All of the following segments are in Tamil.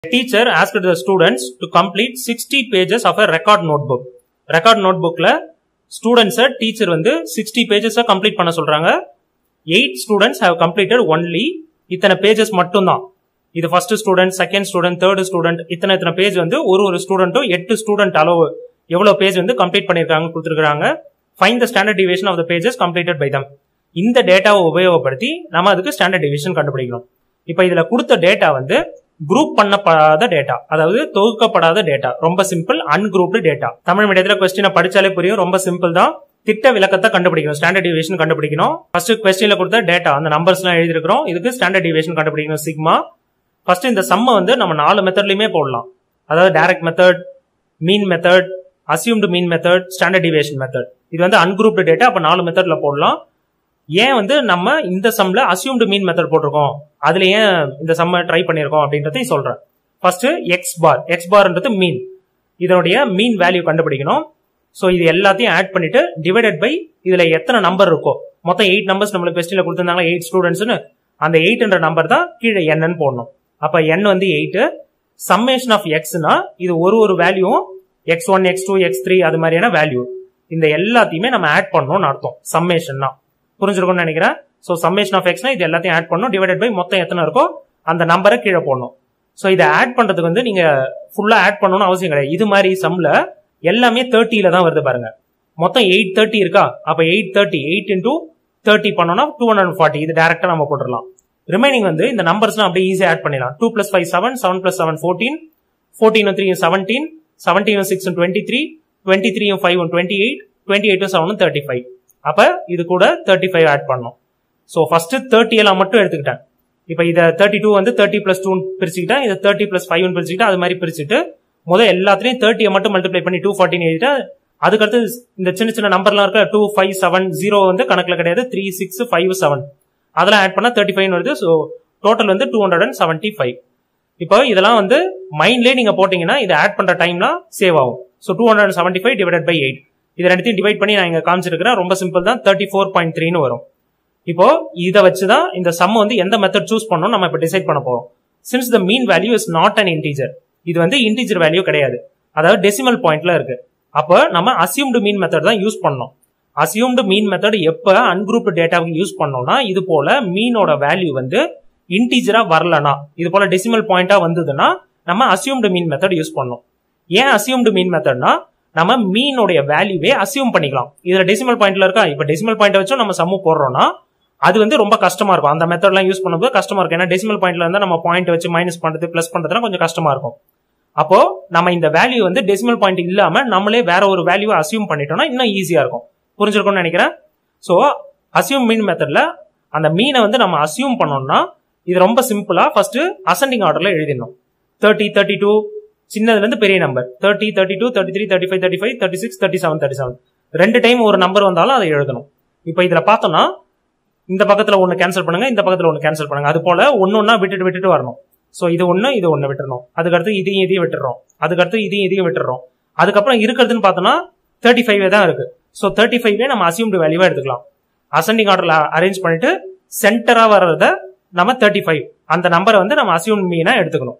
teacher asked the students to complete 60 pages of a record notebook record notebookல ஸ்டூடெண்ட்ஸை டீச்சர் வந்து சிக்ஸ்டி பேஜஸை கம்ப்ளீட் பண்ண சொல்றாங்க eight students have completed only இத்தனை பேஜஸ் மட்டும்தான் இது first student second student third student இத்தனை இத்தனை பேஜ் வந்து ஒரு ஒரு ஸ்டூடெண்ட்டும் எட்டு ஸ்டூடெண்ட் அளவு எவ்வளவு பேஜ் வந்து கம்ப்ளீட் பண்ணிருக்காங்க கொடுத்துருக்காங்க fine the standard division of the pages completed by them இந்த டேட்டாவை உபயோகப்படுத்தி நம்ம அதுக்கு ஸ்டாண்டர்ட் டிவிஷன் கண்டுபிடிக்கணும் இப்போ இதுல கொடுத்த டேட்டா வந்து குரூப் பண்ணப்படாத டேட்டா அதாவது தொகுக்கப்படாத டேட்டா ரொம்ப சிம்பிள் அன்குரூப்டு டேட்டா தமிழ் மீடியத்துல கொஸ்டினை படிச்சாலே புரியும் ரொம்ப சிம்பிள் தான் திட்ட விளக்கத்தை கண்டுபிடிக்கணும் ஸ்டாண்டர்ட் டிவிஷன் கண்டுபிடிக்கணும் ஃபர்ஸ்ட் கொஸ்டின்ல கொடுத்த டேட்டா அந்த நம்பர்ஸ் எல்லாம் எழுதிருக்கிறோம் இதுக்கு ஸ்டாண்டர்ட் டிவிஷன் கண்டுபிடிக்கணும் சிக்மா ஃபர்ஸ்ட் இந்த சம்ம வந்து நம்ம நாலு மெத்தட்லயுமே போடலாம் அதாவது direct method mean method assumed mean method standard deviation method இது வந்து அன்குரூப்டு டேட்டா அப்ப நாலு மெத்தட்ல போடலாம் ஏன் வந்து நம்ம இந்த சம்ல அசியூம்டு மீன் மெத்தட் போட்டிருக்கோம் அதுல ஏன் இந்த சம்ம ட்ரை பண்ணிருக்கோம் அப்படின்றதையும் சொல்றேன் ஃபர்ஸ்ட் எக்ஸ் பார் எக்ஸ் பார்ன்றது மீன் இதனுடைய மீன் வேல்யூ கண்டுபிடிக்கணும் ஸோ இது எல்லாத்தையும் ஆட் பண்ணிட்டு டிவைடட் பை இதுல எத்தனை நம்பர் இருக்கோ மொத்தம் எயிட் நம்பர்ஸ் நம்மளுக்கு கொஸ்டின்ல கொடுத்திருந்தாங்களா எயிட் ஸ்டூடெண்ட்ஸ்னு அந்த எயிட்ன்ற நம்பர் தான் கீழே என்னன்னு போடணும் அப்ப என் வந்து எயிட் சம்மேஷன் ஆஃப் எக்ஸ்னா இது ஒரு ஒரு வேல்யூவும் x one x two x three அது மாதிரியான வேல்யூ இந்த எல்லாத்தையுமே நம்ம ஆட் பண்ணணும்னு அர்த்தம் சம்மேஷன்னா புரிஞ்சிருக்கும்னு நினைக்கிறேன் ஸோ சம்மேஷன் ஆஃப் எக்ஸ்னா இது எல்லாத்தையும் ஆட் பண்ணணும் டிவைடட் பை மொத்தம் எத்தனை இருக்கோ அந்த நம்பரை கீழே போடணும் ஸோ இதை ஆட் பண்றதுக்கு வந்து நீங்க ஃபுல்லா ஆட் பண்ணணும்னு அவசியம் கிடையாது இது மாதிரி சம்ல எல்லாமே தேர்ட்டியில தான் வருது பாருங்க மொத்தம் எயிட் தேர்ட்டி இருக்கா அப்ப eight thirty eight into thirty பண்ணோம்னா டூ ஹண்ட்ரட் ஃபார்ட்டி இது டேரக்டா நம்ம போட்டுடலாம் ரிமைனிங் வந்து இந்த நம்பர்ஸ்லாம் அப்படியே ஈஸியா ஆட் பண்ணிடலாம் two plus five seven seven plus seven fourteen fourteen three seventeen seventeen six twenty three twenty three five twenty eight twenty eight seven thirty five அப்ப இது கூட தேர்ட்டி ஃபைவ் ஆட் பண்ணணும் ஸோ ஃபர்ஸ்ட் தேர்ட்டி எல்லாம் மட்டும் எடுத்துக்கிட்டேன் இப்போ இதை தேர்ட்டி டூ வந்து தேர்ட்டி பிளஸ் டூ பிரிச்சுக்கிட்டேன் இதை தேர்ட்டி பிளஸ் ஃபைவ் பிரிச்சுக்கிட்டேன் அது மாதிரி பிரிச்சுட்டு முதல் எல்லாத்துலயும் தேர்ட்டியை மட்டும் மல்டிப்ளை பண்ணி டூ ஃபார்ட்டின் எழுதிட்டு அதுக்கடுத்து இந்த சின்ன சின்ன நம்பர்லாம் இருக்க டூ ஃபைவ் செவன் ஜீரோ வந்து கணக்குல கிடையாது த்ரீ சிக்ஸ் ஃபைவ் செவன் அதெல்லாம் ஆட் பண்ணா தேர்ட்டி ஃபைவ் வருது ஸோ டோட்டல் வந்து two hundred and seventy five இப்போ இதெல்லாம் வந்து மைண்ட்லேயே நீங்க போட்டீங்கன்னா இதை ஆட் பண்ற டைம்லாம் சேவ் ஆகும் so two hundred seventy five divide by eight இது ரெண்டுத்தையும் டிவைட் பண்ணி நான் இங்க காமிச்சிருக்கிறேன் ரொம்ப சிம்பிள் தான் தேர்ட்டி ஃபோர் பாயிண்ட் த்ரீன்னு வரும் இப்போ இதை வச்சுதான் இந்த சம் வந்து எந்த மெத்தட் சூஸ் பண்ணணும் நம்ம இப்போ டிசைட் பண்ண போறோம் since the mean value is not an integer இது வந்து இன்டீஜர் வேல்யூ கிடையாது அதாவது டெசிமல் பாயிண்ட்ல இருக்கு அப்போ நம்ம அசியூம்டு மீன் மெத்தட் தான் யூஸ் பண்ணோம் அசியூம்டு மீன் மெத்தட் எப்ப அன்குரூப்டு டேட்டாவுக்கு யூஸ் பண்ணோம்னா இது போல மீனோட வேல்யூ வந்து இன்டீஜரா வரலனா இது போல டெசிமல் பாயிண்டா வந்ததுன்னா நம்ம அசியூம்டு மீன் மெத்தட் யூஸ் பண்ணோம் ஏன் அசியூம்டு மீன் மெத்தட்னா நம்ம மீனோடைய வேல்யூவே அசியூம் பண்ணிக்கலாம் இதுல டெசிமல் பாயிண்ட்ல இருக்கா இப்ப டெசிமல் பாயிண்ட் வச்சும் நம்ம சம்மு போடுறோம்னா அது வந்து ரொம்ப கஷ்டமா இருக்கும் அந்த மெத்தட்லாம் யூஸ் பண்ணும்போது கஷ்டமா இருக்கும் ஏன்னா டெசிமல் பாயிண்ட்ல இருந்தா நம்ம பாயிண்ட் வச்சு மைனஸ் பண்றது பிளஸ் பண்றதுலாம் கொஞ்சம் கஷ்டமா இருக்கும் அப்போ நம்ம இந்த வேல்யூ வந்து டெசிமல் பாயிண்ட் இல்லாம நம்மளே வேற ஒரு வேல்யூ அசியூம் பண்ணிட்டோம்னா இன்னும் ஈஸியா இருக்கும் புரிஞ்சிருக்கும்னு நினைக்கிறேன் ஸோ அசியூம் மீன் மெத்தட்ல அந்த மீனை வந்து நம்ம அசியூம் பண்ணோம்னா இது ரொம்ப சிம்பிளா ஃபர்ஸ்ட் அசெண்டிங் ஆர்டர்ல எழுதிடணும் தேர்ட்டி தேர்ட்டி டூ சின்னதுல இருந்து பெரிய number thirty thirty two thirty three thirty five thirty five thirty six thirty seven thirty seven ரெண்டு டைம் ஒரு நம்பர் வந்தாலும் அதை எழுதணும் இப்போ இதுல பார்த்தோம்னா இந்த பக்கத்துல ஒன்னு கேன்சல் பண்ணுங்க இந்த பக்கத்துல ஒன்னு கேன்சல் பண்ணுங்க அது போல ஒன்னு ஒன்னா விட்டுட்டு விட்டுட்டு வரணும் சோ இது ஒண்ணு இது ஒண்ணு விட்டுறணும் அதுக்கடுத்து இதையும் இதையும் விட்டுறோம் அதுக்கடுத்து இதையும் இதையும் விட்டுறோம் அதுக்கப்புறம் இருக்கிறதுன்னு பார்த்தோம்னா தேர்ட்டி ஃபைவ் தான் இருக்கு ஸோ தேர்ட்டி ஃபைவ்வே நம்ம அசியூம்டு வேல்யூவா எடுத்துக்கலாம் அசெண்டிங் ஆர்டர்ல அரேஞ்ச் பண்ணிட்டு சென்டரா வர்றத நம்ம தேர்ட்டி ஃபைவ் அந்த நம்பரை வந்து நம்ம அசியூம் மீனா எடுத்துக்கணும்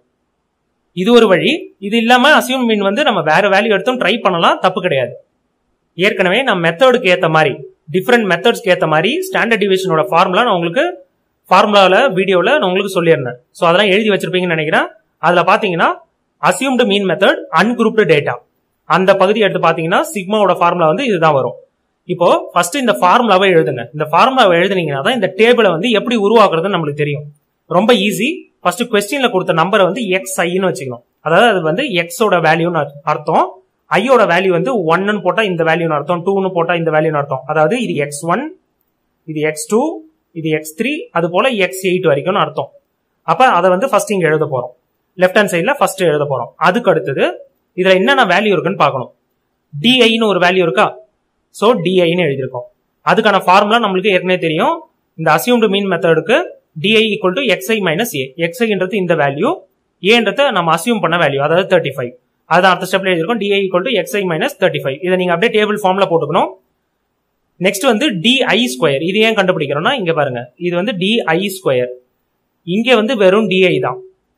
இது ஒரு வழி இது இல்லாம அசியூம் மீன் வந்து நம்ம வேற வேல்யூ எடுத்தும் ட்ரை பண்ணலாம் தப்பு கிடையாது ஏற்கனவே நம்ம மெத்தடுக்கு ஏத்த மாதிரி டிஃப்ரெண்ட் மெத்தட்ஸ்க்கு ஏத்த மாதிரி ஸ்டாண்டர்ட் டிவிஷனோட ஃபார்முலா நான் உங்களுக்கு ஃபார்முலாவில் வீடியோவில் நான் உங்களுக்கு சொல்லியிருந்தேன் ஸோ அதெல்லாம் எழுதி வச்சிருப்பீங்கன்னு நினைக்கிறேன் அதில் பார்த்தீங்கன்னா assumed mean method ungrouped data அந்த பகுதி எடுத்து பார்த்தீங்கன்னா சிக்மாவோட ஃபார்முலா வந்து இதுதான் வரும் இப்போ ஃபர்ஸ்ட் இந்த ஃபார்முலாவை எழுதுங்க இந்த ஃபார்முலாவை எழுதுனீங்கன்னா தான் இந்த டேபிளை வந்து எப்படி உருவாக்குறதுன்னு நம்மளுக்கு தெரியும் ரொம்ப ஈஸி ஃபர்ஸ்ட் கொஸ்டின்ல கொடுத்த நம்பரை வந்து எக்ஸ் ஐன்னு வச்சுக்கணும் அதாவது அது வந்து எக்ஸோட வேல்யூன்னு அர்த்தம் ஐயோட வேல்யூ வந்து ஒன்னு போட்டா இந்த வேல்யூன்னு அர்த்தம் டூன்னு போட்டா இந்த வேல்யூன்னு அர்த்தம் அதாவது இது எக்ஸ் ஒன் இது எக்ஸ் டூ இது எக்ஸ் த்ரீ அது போல எக்ஸ் எயிட் வரைக்கும்னு அர்த்தம் அப்ப அதை வந்து ஃபர்ஸ்ட் இங்க எழுத போறோம் லெஃப்ட் ஹேண்ட் சைட்ல ஃபர்ஸ்ட் எழுத போறோம் அதுக்கு அடுத்தது இதுல என்னென்ன வேல்யூ இருக்குன்னு பார்க்கணும் டிஐன்னு ஒரு வேல்யூ இருக்கா சோ டிஐன்னு எழுதியிருக்கோம் அதுக்கான ஃபார்முலா நம்மளுக்கு ஏற்கனவே தெரியும் இந்த அசியூம்டு மீன் மெத்தடுக்கு d i equal to x i minus A எக்ஸ்ஐன்றது இந்த வேல்யூ ஏன்றத நம்ம அசியூம் பண்ண வேல்யூ அதாவது தேர்ட்டி ஃபைவ் அதான் அடுத்த ஸ்டெப்ல எழுதிருக்கோம் d i equal to x i minus thirty five இதை நீங்க அப்படியே டேபிள் ஃபார்ம்ல போட்டுக்கணும் நெக்ஸ்ட் வந்து டிஐ ஸ்கொயர் இது ஏன் கண்டுபிடிக்கிறோம்னா இங்க பாருங்க இது வந்து டிஐ ஸ்கொயர் இங்க வந்து வெறும் டிஐ தான்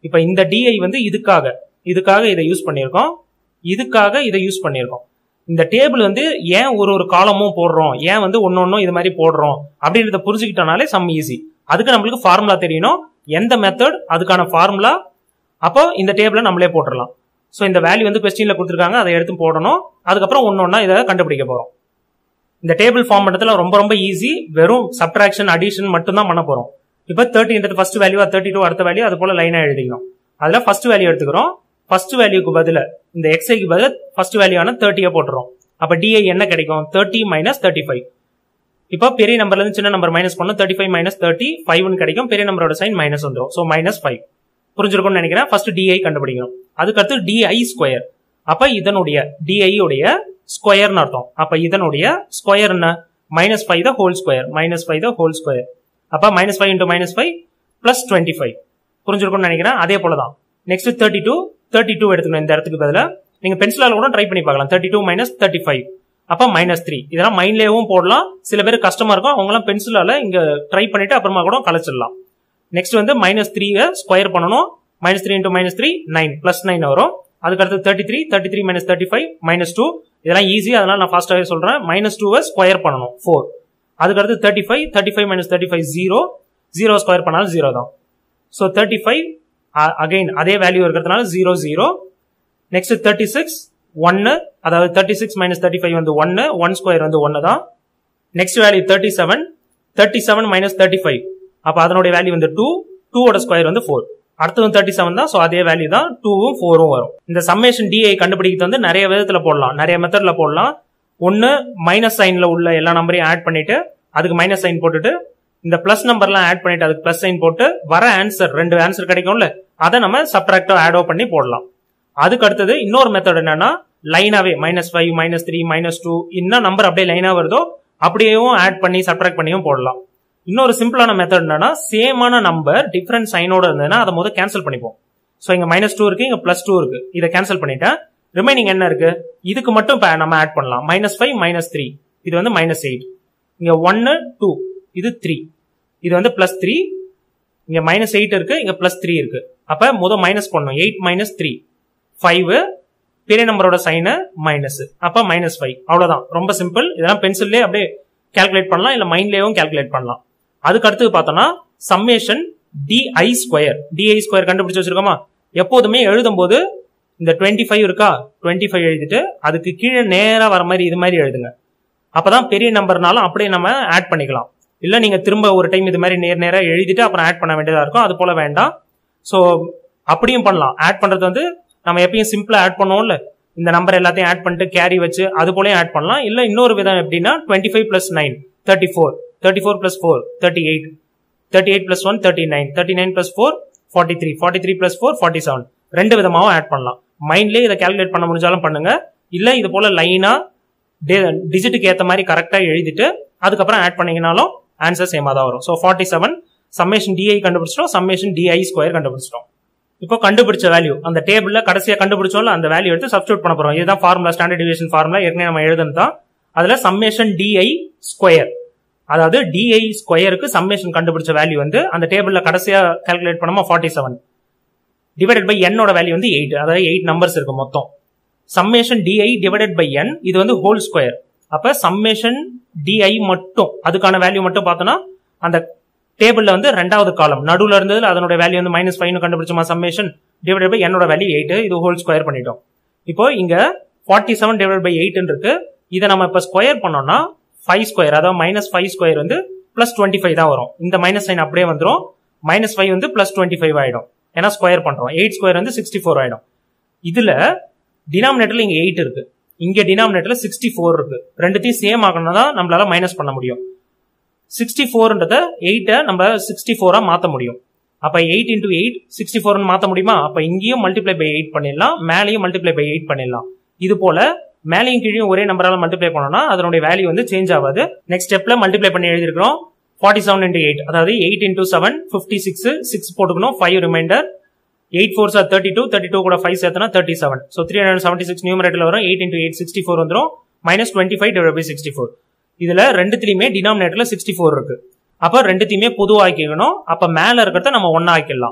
இப்ப இந்த டிஐ வந்து இதுக்காக இதுக்காக இதை யூஸ் பண்ணியிருக்கோம் இதுக்காக இதை யூஸ் பண்ணியிருக்கோம் இந்த டேபிள் வந்து ஏன் ஒரு ஒரு காலமும் போடுறோம் ஏன் வந்து ஒன்னொன்னும் இது மாதிரி போடுறோம் அப்படின்றத புரிஞ்சுக்கிட்டனாலே சம் ஈஸி அதுக்கு நம்மளுக்கு ஃபார்முலா தெரியணும் எந்த மெத்தட் அதுக்கான ஃபார்முலா அப்போ இந்த டேபிளை நம்மளே போட்டுடலாம் ஸோ இந்த வேல்யூ வந்து கொஸ்டின்ல கொடுத்துருக்காங்க அதை எடுத்து போடணும் அதுக்கப்புறம் ஒன்னொன்னா இதை கண்டுபிடிக்க போறோம் இந்த டேபிள் ஃபார்ம் பண்றதுல ரொம்ப ரொம்ப ஈஸி வெறும் சப்ட்ராக்ஷன் அடிஷன் மட்டும் தான் பண்ண போறோம் இப்போ தேர்ட்டின்றது ஃபர்ஸ்ட் வேல்யூ தேர்ட்டி டூ அடுத்த வேல்யூ அது போல லைனா எழுதிக்கணும் அதுல ஃபர்ஸ்ட் வேல்யூ எடுத்துக்கிறோம் ஃபர்ஸ்ட் வேல்யூக்கு பதில இந்த எக்ஸ்ஐக்கு பதில் ஃபர்ஸ்ட் வேல்யூவான தேர்ட்டியை போட்டுறோம் அப்ப டிஐ என்ன கிடைக்கும் தேர்ட்டி மைனஸ் தேர்ட்டி ஃபைவ் இப்போ பெரிய நம்பர்ல இருந்து சின்ன நம்பர் மைனஸ் பண்ணோம் தேர்ட்டி ஃபைவ் மைனஸ் தேர்ட்டி ஃபைவ்னு கிடைக்கும் பெரிய நம்பரோட சைன் மைனஸ் வந்துடும் ஸோ மைனஸ் ஃபைவ் புரிஞ்சிருக்கும்னு நினைக்கிறேன் ஃபர்ஸ்ட் டிஐ கண்டுபிடிக்கணும் அதுக்கடுத்து டிஐ ஸ்கொயர் அப்ப இதனுடைய டிஐ உடைய ஸ்கொயர்னு அர்த்தம் அப்ப இதனுடைய ஸ்கொயர் என்ன minus five the whole square minus five the whole square அப்ப minus five into minus five plus twenty five புரிஞ்சிருக்கும்னு நினைக்கிறேன் அதே போல தான் next thirty two thirty two எடுத்துக்கணும் இந்த இடத்துக்கு பதிலாக நீங்க பென்சிலால கூட ட்ரை பண்ணி பார்க்கலாம் thirty two minus thirty five அப்ப மைனஸ் த்ரீ இதெல்லாம் மைண்ட்லேயும் போடலாம் சில பேர் கஷ்டமா இருக்கும் அவங்கலாம் பென்சிலால இங்க ட்ரை பண்ணிட்டு அப்புறமா கூட கலைச்சிடலாம் நெக்ஸ்ட் வந்து மைனஸ் த்ரீயை ஸ்கொயர் பண்ணணும் minus three into minus three nine plus nine வரும் அதுக்கடுத்து thirty three thirty three minus thirty five minus two இதெல்லாம் ஈஸி அதனால நான் ஃபாஸ்டாகவே சொல்றேன் மைனஸ் டூவை ஸ்கொயர் பண்ணணும் ஃபோர் அதுக்கடுத்து thirty five thirty five minus thirty five zero zero square பண்ணாலும் ஜீரோ தான் ஸோ தேர்ட்டி ஃபைவ் அகைன் அதே வேல்யூ இருக்கிறதுனால zero zero next thirty six ஒன்னு அதாவது thirty six minus thirty five வந்து ஒன்னு ஒன் ஸ்கொயர் வந்து ஒன்னு தான் next value thirty seven thirty seven minus thirty five அப்போ அதனுடைய வேல்யூ வந்து டூ டூவோட ஸ்கொயர் வந்து ஃபோர் அடுத்ததும் தேர்ட்டி செவன் தான் ஸோ அதே வேல்யூ தான் டூவும் ஃபோரும் வரும் இந்த சம்மேஷன் டிஐ கண்டுபிடிக்கிறது வந்து நிறைய விதத்துல போடலாம் நிறைய மெத்தட்ல போடலாம் ஒன்னு மைனஸ் சைன்ல உள்ள எல்லா நம்பரையும் ஆட் பண்ணிட்டு அதுக்கு மைனஸ் சைன் போட்டுட்டு இந்த பிளஸ் நம்பர்லாம் ஆட் பண்ணிட்டு அதுக்கு பிளஸ் சைன் போட்டு வர ஆன்சர் ரெண்டு ஆன்சர் கிடைக்கும்ல அதை நம்ம சப்ட்ராக்டோ ஆடோ பண்ணி போடலாம் அதுக்கு அடுத்தது இன்னொரு மெத்தட் என்னன்னா லைனாவே minus five minus three minus two என்ன நம்பர் அப்படியே லைனா வருதோ அப்படியேவும் ஆட் பண்ணி சப்ட்ராக்ட் பண்ணியும் போடலாம் இன்னொரு சிம்பிளான மெத்தட் என்னன்னா சேமான நம்பர் டிஃபரண்ட் சைனோட இருந்ததுன்னா அதை முதல் கேன்சல் பண்ணிப்போம் ஸோ இங்க மைனஸ் டூ இருக்கு இங்க பிளஸ் டூ இருக்கு இதை கேன்சல் பண்ணிட்டேன் ரிமைனிங் என்ன இருக்கு இதுக்கு மட்டும் இப்ப நம்ம ஆட் பண்ணலாம் மைனஸ் ஃபைவ் மைனஸ் த்ரீ இது வந்து மைனஸ் எயிட் இங்க ஒன்னு டூ இது த்ரீ இது வந்து பிளஸ் த்ரீ இங்க மைனஸ் எயிட் இருக்கு இங்க பிளஸ் த்ரீ இருக்கு அப்ப முத மைனஸ் பண்ணணும் எயிட் மைனஸ் த்ரீ ஃபைவ் பெரிய நம்பரோட சைனு மைனஸ் அப்ப மைனஸ் ஃபைவ் அவ்வளவுதான் ரொம்ப சிம்பிள் இதெல்லாம் பென்சில்லே அப்படியே கால்குலேட் பண்ணலாம் இல்ல மைண்ட்லயும் கால்குலேட் பண்ணலாம் அதுக்கு அடுத்து பார்த்தோம்னா summation d i square d i square கண்டுபிடிச்சு வச்சிருக்கோமா எப்போதுமே எழுதும் போது இந்த டுவெண்ட்டி ஃபைவ் இருக்கா டுவெண்ட்டி ஃபைவ் எழுதிட்டு அதுக்கு கீழே நேரா வர மாதிரி இது மாதிரி எழுதுங்க அப்பதான் பெரிய நம்பர்னாலும் அப்படியே நம்ம ஆட் பண்ணிக்கலாம் இல்ல நீங்க திரும்ப ஒரு டைம் இது மாதிரி நேர் நேரா எழுதிட்டு அப்புறம் ஆட் பண்ண வேண்டியதா இருக்கும் அது போல வேண்டாம் ஸோ அப்படியும் பண்ணலாம் ஆட் பண்றது வந்து நம்ம எப்பயும் சிம்பிளா ஆட் பண்ணுவோம்ல இந்த நம்பர் எல்லாத்தையும் ஆட் பண்ணிட்டு கேரி வச்சு அது போலயும் ஆட் பண்ணலாம் இல்ல இன்னொரு விதம் எப்படின்னா twenty five plus nine thirty four thirty four plus four thirty eight thirty eight plus one thirty nine thirty nine plus four forty three forty three plus four forty seven ரெண்டு விதமாவும் ஆட் பண்ணலாம் மைண்ட்லேயே இதை கால்குலேட் பண்ண முடிஞ்சாலும் பண்ணுங்க இல்ல இது போல லைனா டிஜிட்டுக்கு ஏத்த மாதிரி கரெக்டா எழுதிட்டு அதுக்கப்புறம் ஆட் பண்ணீங்கனாலும் ஆன்சர் சேமா தான் வரும் so forty seven summation d i கண்டுபிடிச்சிட்டோம் சம்மேஷன் டிஐ ஸ்கொயர் கண்டுபிடிச்சிட்டோம் இப்போ கண்டுபிடிச்ச வேல்யூ அந்த டேபிள்ல கடைசியா கண்டுபிடிச்சோம்ல அந்த வேல்யூ எடுத்து சப்ஸ்டியூட் பண்ண போறோம் இதுதான் ஃபார்முலா ஸ்டாண்டர்ட் டிவிஷன் ஃபார்முலா ஏற்கனவே நம்ம எழுதுனது தான் அதுல சம்மேஷன் டிஐ ஸ்கொயர் அதாவது டிஐ ஸ்கொயருக்கு சம்மேஷன் கண்டுபிடிச்ச வேல்யூ வந்து அந்த டேபிள்ல கடைசியா கால்குலேட் பண்ணோமா ஃபார்ட்டி செவன் டிவைடட் பை என்னோட வேல்யூ வந்து எயிட் அதாவது எயிட் நம்பர்ஸ் இருக்கு மொத்தம் summation d i divided by n இது வந்து ஹோல் ஸ்கொயர் அப்ப சம்மேஷன் டிஐ மட்டும் அதுக்கான வேல்யூ மட்டும் பார்த்தோம்னா அந்த டேபிள்ல வந்து ரெண்டாவது காலம் நடுவுல இருந்தது அதனோட வேல்யூ வந்து மைனஸ் ஃபைவ் கண்டுபிடிச்சோமா சம்மேஷன் டிவைட் பை என்னோட வேல்யூ எயிட் இது ஹோல் ஸ்கொயர் பண்ணிட்டோம் இப்போ இங்க forty seven divide by eight இருக்கு இதை நம்ம இப்ப ஸ்கொயர் பண்ணோம்னா ஃபைவ் ஸ்கொயர் அதாவது மைனஸ் ஃபைவ் ஸ்கொயர் வந்து பிளஸ் டுவெண்ட்டி ஃபைவ் தான் வரும் இந்த மைனஸ் சைன் அப்படியே வந்துடும் மைனஸ் ஃபைவ் வந்து பிளஸ் டுவெண்ட்டி ஃபைவ் ஆயிடும் ஏன்னா ஸ்கொயர் பண்றோம் எயிட் ஸ்கொயர் வந்து சிக்ஸ்டி ஃபோர் ஆயிடும் இதுல டினாமினேட்டர்ல இங்க எயிட் இருக்கு இங்க டினாமினேட்டர்ல சிக்ஸ்டி ஃபோர் இருக்கு ரெண்டுத்தையும் சேம் ஆகணும் தான் நம்மளால மைனஸ் பண்ண முடியும் சிக்ஸ்டி ஃபோர்ன்றத எயிட்டை நம்ம சிக்ஸ்டி ஃபோரா மாத்த முடியும் அப்ப எயிட் இன்டூ எயிட் சிக்ஸ்டி ஃபோர்னு மாத்த முடியுமா அப்ப இங்கேயும் மல்டிப்ளை பை எயிட் பண்ணிடலாம் மேலேயும் மல்டிப்ளை பை எயிட் பண்ணிடலாம் இது போல மேலையும் கீழே ஒரே நம்பரால மல்டிப்ளை பண்ணோம்னா அதனுடைய வேல்யூ வந்து சேஞ்ச் ஆகாது நெக்ஸ்ட் ஸ்டெப்ல மல்டிப்ளை பண்ணி எழுதிருக்கிறோம் ஃபார்ட்டி செவன் இன்டூ எயிட் அதாவது eight into seven fifty six six போட்டுக்கணும் five remainder eight fours are thirty two thirty two கூட ஃபைவ் சேர்த்தனா thirty seven so three hundred seventy six நியூமரேட்டில் வரும் eight into eight sixty four வந்துடும் minus twenty five divide by sixty four இதுல ரெண்டுத்திலுமே டினாமினேட்டர்ல சிக்ஸ்டி ஃபோர் இருக்கு அப்ப ரெண்டுத்தையுமே பொதுவாக்கிக்கணும் அப்ப மேல இருக்கிறத நம்ம ஒன்னா ஆக்கிடலாம்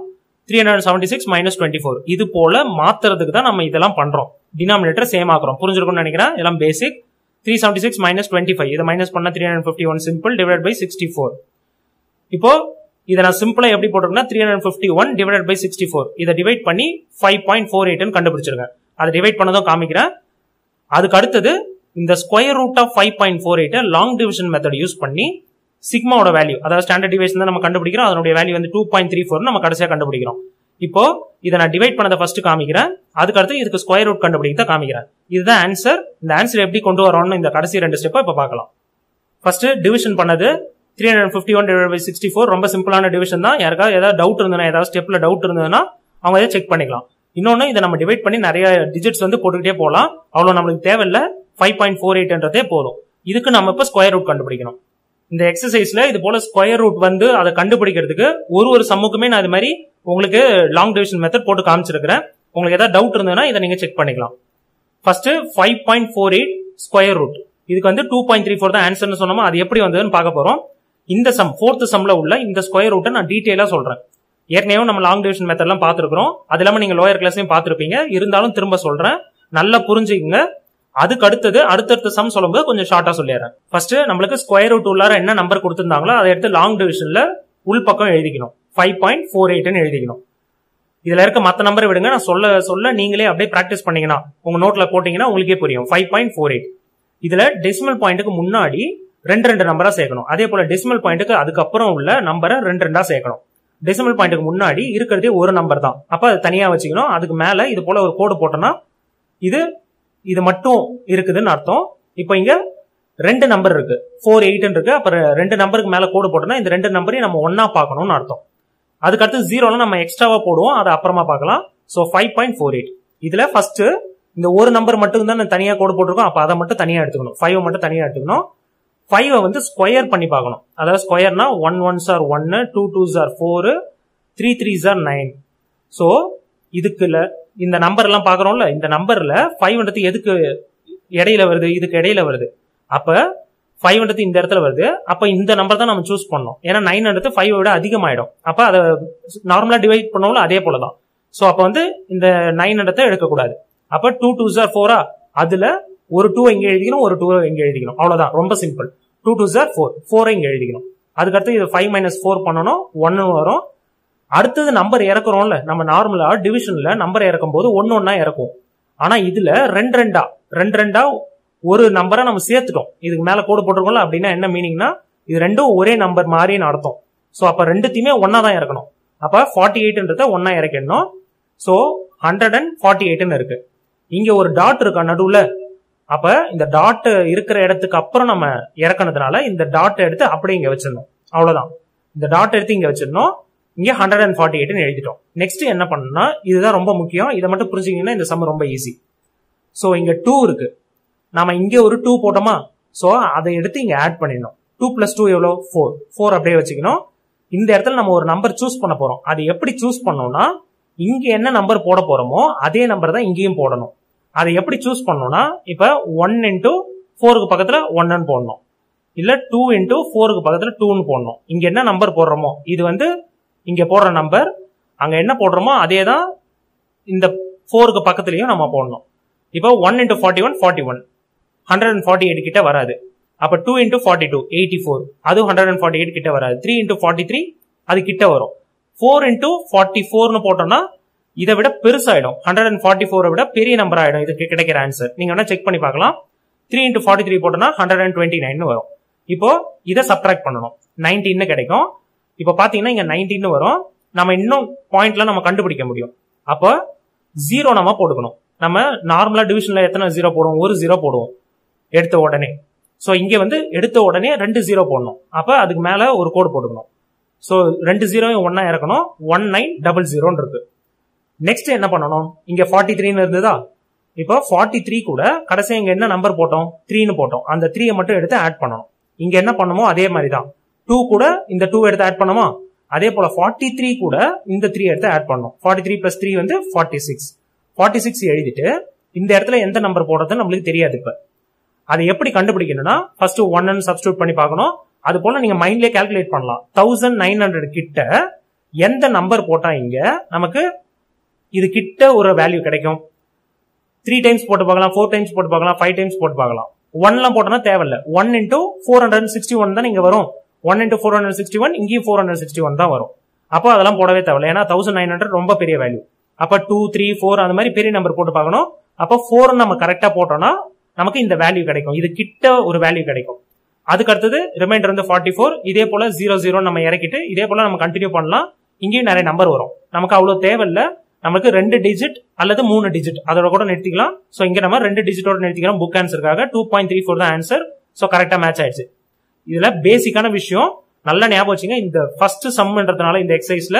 three hundred seventy six minus twenty four இது போல மாத்துறதுக்கு தான் நம்ம இதெல்லாம் பண்றோம் டினாமினேட்டர் சேம் ஆக்குறோம் புரிஞ்சிருக்கும்னு நினைக்கிறேன் இதெல்லாம் basic three seventy six minus twenty five இதை மைனஸ் பண்ணா three hundred fifty one simple divide by sixty four இப்போ இதை நான் சிம்பிளா எப்படி போட்டிருக்கேன்னா three hundred fifty one divide by sixty four இதை டிவைட் பண்ணி ஃபைவ் பாயிண்ட் ஃபோர் எயிட்னு கண்டுபிடிச்சிருக்கேன் அதை டிவைட் பண்ணதும் காமிக்கிறேன் அதுக்கு அடுத்தது இந்த square root of five point four எயிட்டை லாங் டிவிஷன் மெத்தட் யூஸ் பண்ணி சிக்மாவோட வேல்யூ அதாவது ஸ்டாண்டர்ட் டிவைஷன் தான் நம்ம கண்டுபிடிக்கிறோம் அதனுடைய வேல்யூ வந்து டூ பாயிண்ட் த்ரீ ஃபோர் நம்ம கடைசியாக கண்டுபிடிக்கிறோம் இப்போ இதை நான் டிவைட் பண்ணதை ஃபர்ஸ்ட் காமிக்கிறேன் அதுக்கு அடுத்து இதுக்கு ஸ்கொயர் ரூட் கண்டுபிடிக்க காமிக்கிறேன் இதுதான் ஆன்சர் இந்த ஆன்சர் எப்படி கொண்டு வரோம்னு இந்த கடைசி ரெண்டு ஸ்டெப்பை இப்போ பார்க்கலாம் ஃபர்ஸ்ட் டிவிஷன் பண்ணது three hundred fifty one divide by sixty four ரொம்ப சிம்பிளான டிவிஷன் தான் யாருக்காவது ஏதாவது டவுட் இருந்ததுன்னா ஏதாவது ஸ்டெப்ல டவுட் இருந்ததுன்னா அவங்க இதை செக் பண்ணிக்கலாம் இன்னொன்று இதை நம்ம டிவைட் பண்ணி நிறைய டிஜிட்ஸ் வந்து போட்டுக்கிட்டே போகலாம் அவ்வளோ நம்மளுக்கு தேவையில்லை ஃபைவ் பாயிண்ட் ஃபோர் எயிட்ன்றதே போதும் இதுக்கு நம்ம இப்போ ஸ்கொயர் ரூட் கண்டுபிடிக்கணும் இந்த எக்ஸசைஸ்ல இது போல ஸ்கொயர் ரூட் வந்து அதை கண்டுபிடிக்கிறதுக்கு ஒரு ஒரு சம்முக்குமே நான் இது மாதிரி உங்களுக்கு லாங் டிவிஷன் மெத்தட் போட்டு காமிச்சிருக்கிறேன் உங்களுக்கு ஏதாவது டவுட் இருந்ததுன்னா இதை நீங்க செக் பண்ணிக்கலாம் first five point four eight square root இதுக்கு வந்து டூ பாயிண்ட் த்ரீ ஃபோர் தான் ஆன்சர்னு சொன்னோமோ அது எப்படி வந்ததுன்னு பார்க்க போறோம் இந்த சம் ஃபோர்த் சம்ல உள்ள இந்த ஸ்கொயர் ரூட்டை நான் டீட்டெயிலா சொல்றேன் ஏற்கனவே நம்ம லாங் டிவிஷன் மெத்தட்லாம் பார்த்துருக்கோம் அது இல்லாம நீங்க லோயர் கிளாஸ்லயும் பார்த்துருப்பீங்க இருந்தாலும் திரும்ப சொல்றேன் நல்லா புரிஞ்சுக்கங்க அதுக்கு அடுத்தது அடுத்தடுத்த சம் சொல்லும்போது கொஞ்சம் ஷார்ட்டா சொல்லிடுறேன் ஃபர்ஸ்ட் நம்மளுக்கு ஸ்கொயர் ரூட் உள்ளார என்ன நம்பர் கொடுத்திருந்தாங்களோ அதை எடுத்து லாங் டிவிஷன்ல உள் பக்கம் எழுதிக்கணும் ஃபைவ் பாயிண்ட் ஃபோர் எயிட்னு எழுதிக்கணும் இதுல இருக்க மத்த நம்பரை விடுங்க நான் சொல்ல சொல்ல நீங்களே அப்படியே பிராக்டிஸ் பண்ணீங்கன்னா உங்க நோட்ல போட்டீங்கன்னா உங்களுக்கே புரியும் ஃபைவ் பாயிண்ட் ஃபோர் எயிட் இதுல டெசிமல் பாயிண்ட்டுக்கு முன்னாடி ரெண்டு ரெண்டு நம்பரா சேர்க்கணும் அதே போல டெசிமல் பாயிண்ட்டுக்கு அதுக்கப்புறம் உள்ள நம்பரை ரெண்டு ரெண்டா சேர்க்கணும் டெசிமல் பாயிண்ட்டுக்கு முன்னாடி இருக்கிறதே ஒரு நம்பர் தான் அப்ப அது தனியா வச்சுக்கணும் அதுக்கு மேல இது போல ஒரு கோடு போட்டோம்னா இது இது மட்டும் இருக்குதுன்னு அர்த்தம் இப்போ இங்க ரெண்டு நம்பர் இருக்கு ஃபோர் எயிட் இருக்கு அப்புறம் ரெண்டு நம்பருக்கு மேல கோடு போட்டோம்னா இந்த ரெண்டு நம்பரையும் நம்ம ஒன்னா பார்க்கணும்னு அர்த்தம் அதுக்கடுத்து ஜீரோலாம் நம்ம எக்ஸ்ட்ராவா போடுவோம் அதை அப்புறமா பார்க்கலாம் so five point four eight இதுல ஃபர்ஸ்ட் இந்த ஒரு நம்பர் மட்டும் தான் தனியா கோடு போட்டிருக்கோம் அப்ப அதை மட்டும் தனியா எடுத்துக்கணும் ஃபைவ் மட்டும் தனியா எடுத்துக்கணும் ஃபைவ் வந்து ஸ்கொயர் பண்ணி பார்க்கணும் அதாவது ஸ்கொயர்னா ஒன் ஒன் சார் ஒன்னு two twos are four three threes are nine so இதுக்குல இந்த நம்பர் எல்லாம் பாக்குறோம்ல இந்த நம்பர்ல ஃபைவ்ன்றது எதுக்கு இடையில வருது இதுக்கு இடையில வருது அப்ப ஃபைவ்ன்றது இந்த இடத்துல வருது அப்ப இந்த நம்பர் தான் நம்ம சூஸ் பண்ணோம் ஏன்னா நைன்ன்றது ஃபைவ் விட அதிகமாயிடும் அப்ப அதை நார்மலா டிவைட் பண்ணோம்ல அதே போலதான் ஸோ அப்ப வந்து இந்த நைன்ன்றதை எடுக்கக்கூடாது அப்ப டூ டூ சார் ஃபோரா அதுல ஒரு டூ இங்க எழுதிக்கணும் ஒரு டூ இங்க எழுதிக்கணும் அவ்வளவுதான் ரொம்ப simple two twos are four ஃபோரை இங்க எழுதிக்கணும் அதுக்கடுத்து இது ஃபைவ் மைனஸ் ஃபோர் பண்ணணும் ஒன்னு வரும் அடுத்தது நம்பர் இறக்குறோம்ல நம்ம நார்மலா டிவிஷன்ல நம்பர் இறக்கும் போது ஒன்னு ஒன்னா இறக்கும் ஆனா இதுல ரெண்டு ரெண்டா ரெண்டு ரெண்டா ஒரு நம்பரை நம்ம சேர்த்துட்டோம் இதுக்கு மேல கோடு போட்டிருக்கோம்ல அப்படின்னா என்ன மீனிங்னா இது ரெண்டும் ஒரே நம்பர் மாதிரின்னு அர்த்தம் ஸோ அப்ப ரெண்டுத்தையுமே ஒன்னா தான் இறக்கணும் அப்ப ஃபார்ட்டி எயிட்ன்றத ஒன்னா இறக்கிடணும் ஸோ ஹண்ட்ரட் அண்ட் ஃபார்ட்டி எயிட்னு இருக்கு இங்க ஒரு டாட் இருக்கா நடுவுல அப்ப இந்த டாட் இருக்கிற இடத்துக்கு அப்புறம் நம்ம இறக்குனதுனால இந்த டாட் எடுத்து அப்படியே இங்க வச்சிடணும் அவ்வளவுதான் இந்த டாட் எடுத்து இங்க வச்சிடணும் இங்க ஹண்ட்ரட் அண்ட் ஃபார்ட்டி எயிட்னு எழுதிட்டோம் நெக்ஸ்ட் என்ன பண்ணணும்னா இதுதான் ரொம்ப முக்கியம் இதை மட்டும் புரிஞ்சுக்கிங்கன்னா இந்த சம் ரொம்ப ஈஸி ஸோ இங்க டூ இருக்கு நாம இங்க ஒரு டூ போட்டோமா ஸோ அதை எடுத்து இங்க ஆட் பண்ணிடணும் டூ பிளஸ் டூ எவ்வளோ ஃபோர் ஃபோர் அப்படியே வச்சுக்கணும் இந்த இடத்துல நம்ம ஒரு நம்பர் சூஸ் பண்ண போறோம் அது எப்படி சூஸ் பண்ணோம்னா இங்க என்ன நம்பர் போட போறோமோ அதே நம்பர் தான் இங்கேயும் போடணும் அதை எப்படி சூஸ் பண்ணோம்னா இப்ப ஒன் இன்டூ ஃபோருக்கு பக்கத்துல ஒன்னு போடணும் இல்ல டூ இன்டூ ஃபோருக்கு பக்கத்துல டூன்னு போடணும் இங்க என்ன நம்பர் போடுறோமோ இது வந்து இங்க போடுற நம்பர் அங்க என்ன போடுறோமோ அதே தான் இந்த ஃபோருக்கு பக்கத்துலயும் நம்ம போடணும் இப்போ one into forty one forty one hundred and forty eight கிட்ட வராது அப்ப two into forty two eighty four அதுவும் ஹண்ட்ரட் அண்ட் ஃபார்ட்டி எயிட் கிட்ட வராது த்ரீ இன்டூ ஃபார்ட்டி த்ரீ அது கிட்ட வரும் ஃபோர் இன்டூ ஃபார்ட்டி ஃபோர்னு போட்டோம்னா இதை விட பெருசாயிடும் ஹண்ட்ரட் அண்ட் ஃபார்ட்டி ஃபோரை விட பெரிய நம்பர் ஆயிடும் இதுக்கு கிடைக்கிற ஆன்சர் நீங்க வேணா செக் பண்ணி பார்க்கலாம் த்ரீ இன்டூ ஃபார்ட்டி த்ரீ போட்டோம்னா ஹண்ட்ரட் அண்ட் டுவெண்ட்டி நைன் வரும் இப்போ இதை சப்ட்ராக்ட் பண்ணணும் நைன்டீன் கிடைக்கும் இப்போ பாத்தீங்கன்னா இங்க நைன்டீன் வரும் நம்ம இன்னும் பாயிண்ட்ல நம்ம கண்டுபிடிக்க முடியும் அப்போ ஜீரோ நம்ம போட்டுக்கணும் நம்ம நார்மலா டிவிஷன்ல எத்தனை ஜீரோ போடுவோம் ஒரு ஜீரோ போடுவோம் எடுத்த உடனே ஸோ இங்க வந்து எடுத்த உடனே ரெண்டு ஜீரோ போடணும் அப்ப அதுக்கு மேல ஒரு கோடு போட்டுக்கணும் ஸோ ரெண்டு ஜீரோயும் ஒன்னா இறக்கணும் ஒன் நைன் டபுள் ஜீரோன்னு இருக்கு நெக்ஸ்ட் என்ன பண்ணணும் இங்க ஃபார்ட்டி த்ரீன்னு இருந்ததா இப்போ ஃபார்ட்டி த்ரீ கூட கடைசியா இங்க என்ன நம்பர் போட்டோம் த்ரீன்னு போட்டோம் அந்த த்ரீயை மட்டும் எடுத்து ஆட் பண்ணணும் இங்க என்ன பண்ணுமோ அதே மாதிரி தான் டூ கூட இந்த டூ எடுத்து ஆட் பண்ணுமா அதே போல ஃபார்ட்டி த்ரீ கூட இந்த த்ரீ எடுத்து ஆட் பண்ணணும் ஃபார்ட்டி த்ரீ பிளஸ் த்ரீ வந்து ஃபார்ட்டி சிக்ஸ் ஃபார்ட்டி சிக்ஸ் எழுதிட்டு இந்த இடத்துல எந்த நம்பர் போடுறதுன்னு நம்மளுக்கு தெரியாது இப்ப அதை எப்படி கண்டுபிடிக்கணும்னா ஃபர்ஸ்ட் ஒன் சப்ஸ்டியூட் பண்ணி பார்க்கணும் அது போல நீங்க மைண்ட்லயே கால்குலேட் பண்ணலாம் தௌசண்ட் நைன் ஹண்ட்ரட் கிட்ட எந்த நம்பர் போட்டா இங்க நமக்கு இது கிட்ட ஒரு வேல்யூ கிடைக்கும் த்ரீ டைம்ஸ் போட்டு பார்க்கலாம் ஃபோர் டைம்ஸ் போட்டு பார்க்கலாம் ஃபைவ் டைம்ஸ் போட்டு பார்க்கலாம் ஒன்லாம் போட்டோம்னா தேவையில்ல one into four hundred sixty one தான் இங்க வரும் one into four hundred sixty one இங்கேயும் ஃபோர் ஹண்ட்ரட் சிக்ஸ்டி ஒன் தான் வரும் அப்போ அதெல்லாம் போடவே தேவையில்ல ஏன்னா தௌசண்ட் நைன் ஹண்ட்ரட் ரொம்ப பெரிய வேல்யூ அப்போ டூ த்ரீ ஃபோர் அந்த மாதிரி பெரிய நம்பர் போட்டு பார்க்கணும் அப்போ ஃபோர் நம்ம கரெக்டா போட்டோம்னா நமக்கு இந்த வேல்யூ கிடைக்கும் இது கிட்ட ஒரு வேல்யூ கிடைக்கும் அதுக்கு அடுத்தது ரிமைண்டர் வந்து ஃபார்ட்டி ஃபோர் இதே போல ஜீரோ ஜீரோ நம்ம இறக்கிட்டு இதே போல நம்ம கண்டினியூ பண்ணலாம் இங்கேயும் நிறைய நம்பர் வரும் நமக்கு அவ்வளவு தேவையில்ல நமக்கு ரெண்டு டிஜிட் அல்லது மூணு டிஜிட் அதோட கூட நிறுத்திக்கலாம் ஸோ இங்க நம்ம ரெண்டு டிஜிட்டோட நிறுத்திக்கலாம் புக் ஆன்சருக்காக டூ பாயிண்ட் த்ரீ ஃபோர் தான் ஆன்சர் ஸோ கரெக்டா மேட்ச் ஆயிடுச்சு இதுல பேசிக்கான விஷயம் நல்லா ஞாபகம் வச்சுங்க இந்த ஃபர்ஸ்ட் சம்ன்றதுனால இந்த எக்ஸசைஸ்ல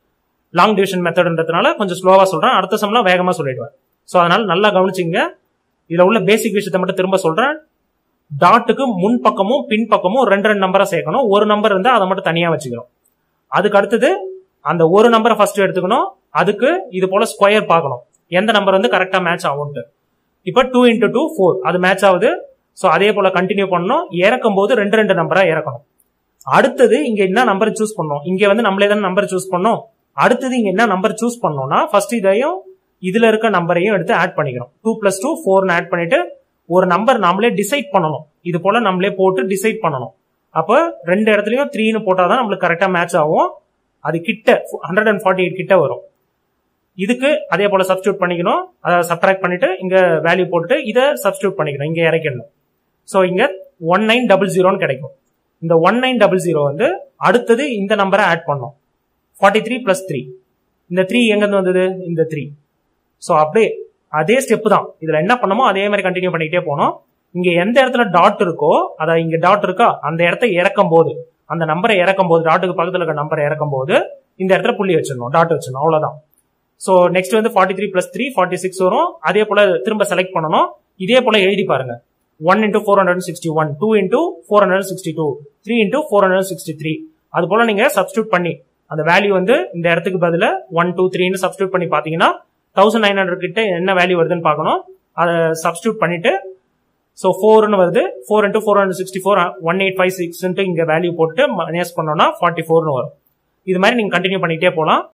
லாங் டிவிஷன் மெத்தட்ன்றதுனால கொஞ்சம் ஸ்லோவா சொல்றேன் அடுத்த சம்லாம் வேகமா சொல்லிடுவேன் ஸோ அதனால நல்லா கவனிச்சிங்க இதுல உள்ள பேசிக் விஷயத்தை மட்டும் திரும்ப சொல்றேன் டாட்டுக்கு முன் பக்கமும் பின் பக்கமும் ரெண்டு ரெண்டு நம்பரை சேர்க்கணும் ஒரு நம்பர் இருந்தா அதை மட்டும் தனியா வச்சுக்கணும் அதுக்கு அடுத்தது அந்த ஒரு நம்பரை ஃபர்ஸ்ட் எடுத்துக்கணும் அதுக்கு இது போல ஸ்கொயர் பார்க்கணும் எந்த நம்பர் வந்து கரெக்டா மேட்ச் ஆகும்ட்டு இப்போ டூ இன்டூ டூ ஃபோர் அது மேட்ச் ஆகுது ஸோ அதே போல கண்டினியூ பண்ணணும் இறக்கும் போது ரெண்டு ரெண்டு நம்பரா இறக்கணும் அடுத்தது இங்க என்ன நம்பர் சூஸ் பண்ணோம் இங்க வந்து நம்மளே தானே நம்பர் சூஸ் பண்ணோம் அடுத்தது இங்க என்ன நம்பர் சூஸ் பண்ணோம்னா ஃபர்ஸ்ட் இதையும் இதுல இருக்க நம்பரையும் எடுத்து ஆட் பண்ணிக்கிறோம் டூ பிளஸ் டூ ஃபோர்னு ஆட் பண்ணிட்டு ஒரு நம்பர் நாமளே டிசைட் பண்ணணும் இது போல நம்மளே போட்டு டிசைட் பண்ணணும் அப்போ ரெண்டு இடத்துலயும் த்ரீன்னு போட்டாதான் நம்மளுக்கு கரெக்டா மேட்ச் ஆகும் அது கிட்ட ஹண்ட்ரட் அண்ட் ஃபார்ட்டி எயிட் கிட்ட வரும் இதுக்கு அதே போல சப்ஸ்டியூட் பண்ணிக்கணும் அதை சப்ட்ராக்ட் பண்ணிட்டு இங்க வேல்யூ போட்டுட்டு இதை சப்ஸ்டியூட் பண்ணிக்கணும் இங்க இறக்கிடணும் ஸோ இங்க ஒன் நைன் டபுள் ஜீரோன்னு கிடைக்கும் இந்த ஒன் நைன் டபுள் ஜீரோ வந்து அடுத்தது இந்த நம்பரை ஆட் பண்ணோம் ஃபார்ட்டி த்ரீ பிளஸ் த்ரீ இந்த த்ரீ எங்கேருந்து வந்தது இந்த த்ரீ ஸோ அப்படியே அதே ஸ்டெப் தான் இதுல என்ன பண்ணமோ அதே மாதிரி கண்டினியூ பண்ணிக்கிட்டே போனோம் இங்க எந்த இடத்துல டாட் இருக்கோ அதாவது இங்க டாட் இருக்கா அந்த இடத்த இறக்கும் போது அந்த நம்பரை இறக்கும் போது டாட்டுக்கு பக்கத்துல இருக்க நம்பரை இறக்கும் போது இந்த இடத்துல புள்ளி வச்சிடணும் டாட் வச்சிடணும் அவ்வளவுதான் ஸோ நெக்ஸ்ட் வந்து forty three plus three forty six வரும் அதே போல திரும்ப செலக்ட் பண்ணணும் இதே போல எழுதி பாருங்க one into four hundred sixty one two into four hundred sixty two three into four hundred sixty three அது போல நீங்க சப்ஸ்டியூட் பண்ணி அந்த வேல்யூ வந்து இந்த இடத்துக்கு பதில ஒன் டூ த்ரீன்னு சப்ஸ்டியூட் பண்ணி பாத்தீங்கன்னா தௌசண்ட் நைன் ஹண்ட்ரட் கிட்ட என்ன வேல்யூ வருதுன்னு பார்க்கணும் அதை சப்ஸ்டியூட் பண்ணிட்டு ஸோ ஃபோர்னு வருது four into four hundred sixty four one eight five six இங்க வேல்யூ போட்டு மைனஸ் பண்ணோம்னா ஃபார்ட்டி ஃபோர்னு வரும் இது மாதிரி நீங்க கண்டினியூ பண்ணிட்டே போகலாம்